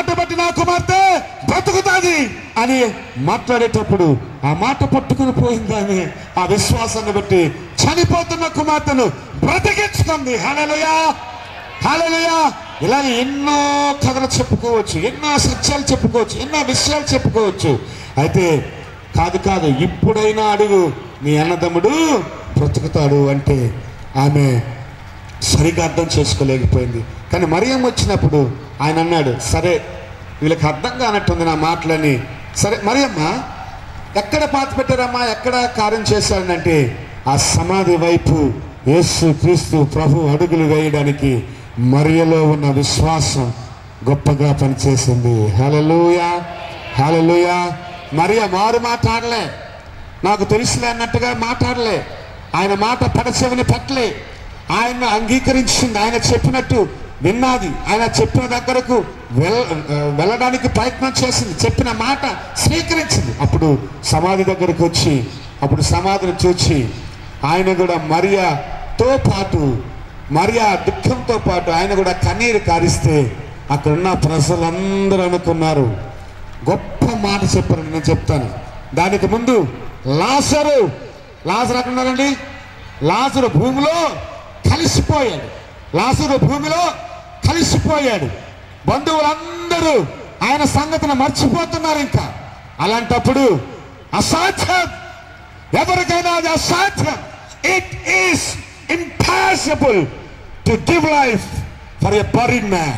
మాట బట్టి నా కుమార్తె బ్రతుకుతాది అని మాట్లాడేటప్పుడు ఆ మాట పట్టుకుని పోయింది ఆమె ఆ విశ్వాసాన్ని బట్టి చనిపోతున్న కుమార్తెను బ్రతికించుకుంది హల్లెలూయా హల్లెలూయా ఇలా ఎన్నో కథలు చెప్పుకోవచ్చు ఎన్నో సత్యాలు చెప్పుకోవచ్చు ఎన్నో విషయాలు చెప్పుకోవచ్చు అయితే కాదు కాదు ఇప్పుడైనా అడుగు నీ అన్నదమ్ముడు బ్రతుకుతాడు అంటే ఆమె సరిగ్గా అర్థం చేసుకోలేకపోయింది కానీ మరియం వచ్చినప్పుడు ఆయన అన్నాడు సరే వీళ్ళకి అర్థం కానట్టుంది నా మాటలని సరే మరియమ్మ ఎక్కడ పాత పెట్టారమ్మా ఎక్కడ కార్యం చేశాడంటే ఆ సమాధి వైపు యేసు క్రీస్తు ప్రభు అడుగులు వేయడానికి మరియలో ఉన్న విశ్వాసం గొప్పగా పనిచేసింది హలలుయా హలలుయా మరియ మారు మాట్లాడలే నాకు తెలుసులే అన్నట్టుగా మాట్లాడలే ఆయన మాట పెడచెవిని పెట్టలే ఆయన అంగీకరించింది ఆయన చెప్పినట్టు విన్నది ఆయన చెప్పిన దగ్గరకు వెల్ ఆ, వెళ్ళడానికి ప్రయత్నం చేసింది చెప్పిన మాట స్వీకరించింది అప్పుడు సమాధి దగ్గరకు వచ్చి అప్పుడు సమాధిని చూచి ఆయన కూడా మరియాతో పాటు మరియా దుఃఖంతో పాటు ఆయన కూడా కన్నీరు కారిస్తే అక్కడున్న ప్రజలందరూ అనుకున్నారు గొప్ప మాట చెప్పారు నేను చెప్తాను దానికి ముందు లాజరు లాజరు ఎక్కడ ఉన్నారండి లాజరు భూమిలో కలిసిపోయాడు లాజరు భూమిలో కలిసిపోయాడు బంధువులందరూ ఆయన సంగతిని మర్చిపోతున్నారు ఇంకా అలాంటప్పుడు అసాధ్యం ఎవరికైనా అది అసాధ్యం it is impossible to give life for a buried man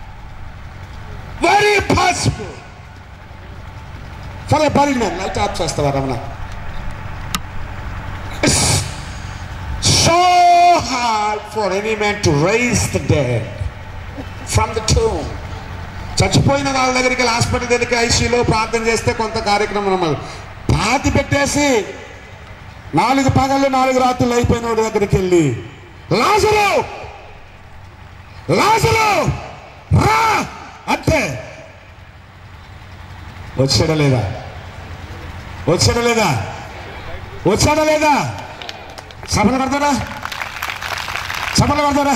very impossible for a buried man light off చేస్తావా Ramana so hard for any man to rise the dead from the tomb చచ్చిపోయిన వాళ్ళ దగ్గరికి వెళ్ళి హాస్పిటల్ దగ్గరికి ఐసీలో ప్రార్థన చేస్తే కొంత కార్యక్రమం అన్నమాట. పాతి పెట్టేసి నాలుగు పగళ్ళు నాలుగు రాత్రులు అయిపోయిన వాడి దగ్గరికి వెళ్ళి లాజరు లాజరు రా అంటే వచ్చాడా లేదా వచ్చాడా లేదా వచ్చాడా లేదా సభలు కడతారా సభలు కడతారా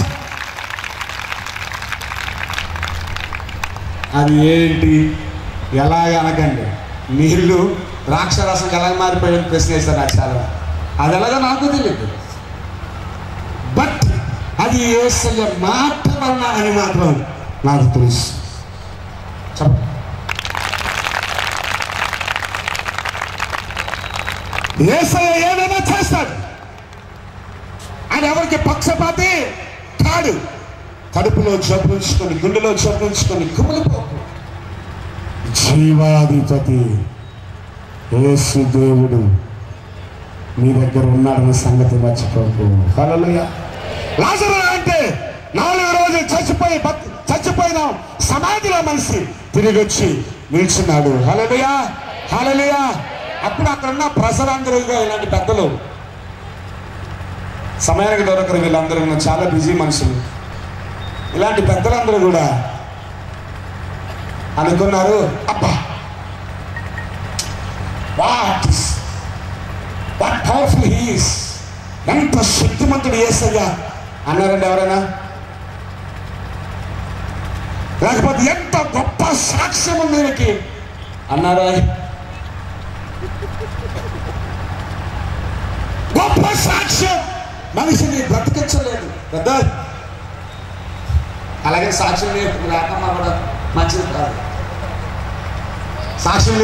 అది ఏంటి ఎలా అనకండి నీళ్ళు ద్రాక్షరసం ఎలా మారిపోయాయని ప్రశ్న వేస్తారు నాకు చాలా అది ఎలాగో నాకు తెలియదు బట్ అది ఏసయ్య మాట వలన అని మాత్రం నాకు తెలుసు చెప్ప ఏసయ్య ఏదైనా చేస్తాడు ఆయన ఎవరికి పక్షపాతి కాడు కడుపులో జబ్బుంచుకొని గుండెలో జబ్బుంచుకొని కుమిలిపోకు జీవాధిపతి యేసు దేవుడు మీ దగ్గర ఉన్నాడన్న సంగతి మర్చిపోకు హల్లెలూయా లాజరు అంటే నాలుగు రోజులు చచ్చిపోయి బత్- చచ్చిపోయిన సమాధిలో మనిషి తిరిగి వచ్చి నిల్చున్నాడు హల్లెలూయా హల్లెలూయా అప్పుడు అక్కడ ఉన్న ప్రజలందరూ ఇదిగో ఇలాంటి పెద్దలు సమయానికి దొరకరు వీళ్ళందరూ ఉన్న చాలా బిజీ మనుషులు ఇలాంటి పెద్దలందరూ కూడా అనుకున్నారు అబ్బా వాట్ వాట్ పవర్ఫుల్ హీస్ ఎంత శక్తిమంతుడు ఏసయ్యా అన్నారండి ఎవరైనా లేకపోతే ఎంత గొప్ప సాక్ష్యం ఉంది ఈయనకి అన్నారా గొప్ప సాక్ష్యం మనిషిని బ్రతికించలేదు పెద్ద అలాగే సాక్ష్యం లేకుండా కూడా మంచిది కాదు సాక్ష్యం